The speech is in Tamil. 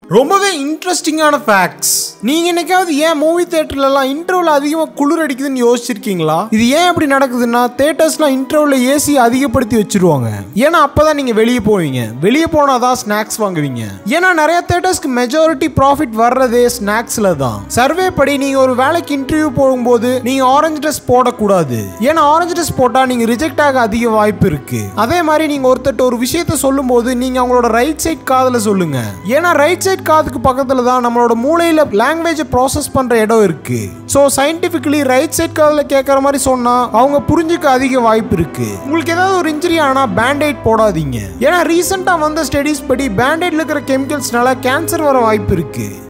ரொம்பவே இன்ட்ரெஸ்டிங்கான ஃபேக்ட்ஸ் நீங்க என்னைக்காவது ஏன் மூவி தேட்டர்லலாம் இன்டர்வல் அதிகமாக குளிர் அடிக்குதுன்னு யோசிச்சிருக்கீங்களா இது ஏன் அப்படி நடக்குதுன்னா தேட்டர்ஸ்லாம் இன்டர்வல்ல ஏசி அதிகப்படுத்தி வச்சிருவாங்க ஏன்னா அப்பதான் நீங்க வெளியே போவீங்க வெளியே போனாதான் ஸ்நாக்ஸ் வாங்குவீங்க ஏன்னா நிறைய தேட்டர்ஸ்க்கு மெஜாரிட்டி ப்ராஃபிட் வர்றதே ஸ்நாக்ஸ்ல தான் சர்வே படி நீங்க ஒரு வேலைக்கு இன்டர்வியூ போகும்போது நீங்க ஆரஞ்சு ட்ரெஸ் போடக்கூடாது ஏன்னா ஆரஞ்சு ட்ரெஸ் போட்டா நீங்க ரிஜெக்ட் ஆக அதிக வாய்ப்பு இருக்கு அதே மாதிரி நீங்க ஒருத்தட்ட ஒரு விஷயத்த சொல்லும்போது நீங்க அவங்களோட ரைட் சைட் காதுல சொல்லுங்க ஏன்னா ரைட் சைட் காதுக்கு பக்கத்துல தான் நம்மளோட மூளையில லாங்குவேஜை ப்ராசஸ் பண்ற இடம் இருக்கு ஸோ சயின்டிபிக்கலி ரைட் சைட் காதுல கேட்கற மாதிரி சொன்னா அவங்க புரிஞ்சுக்க அதிக வாய்ப்பு இருக்கு உங்களுக்கு ஏதாவது ஒரு இன்ஜுரி ஆனா பேண்டேட் போடாதீங்க ஏன்னா ரீசெண்டா வந்த ஸ்டடிஸ் படி பேண்டேட்ல இருக்கிற கெமிக்கல்ஸ்னால கேன்சர் வர வாய்ப்பு இருக்கு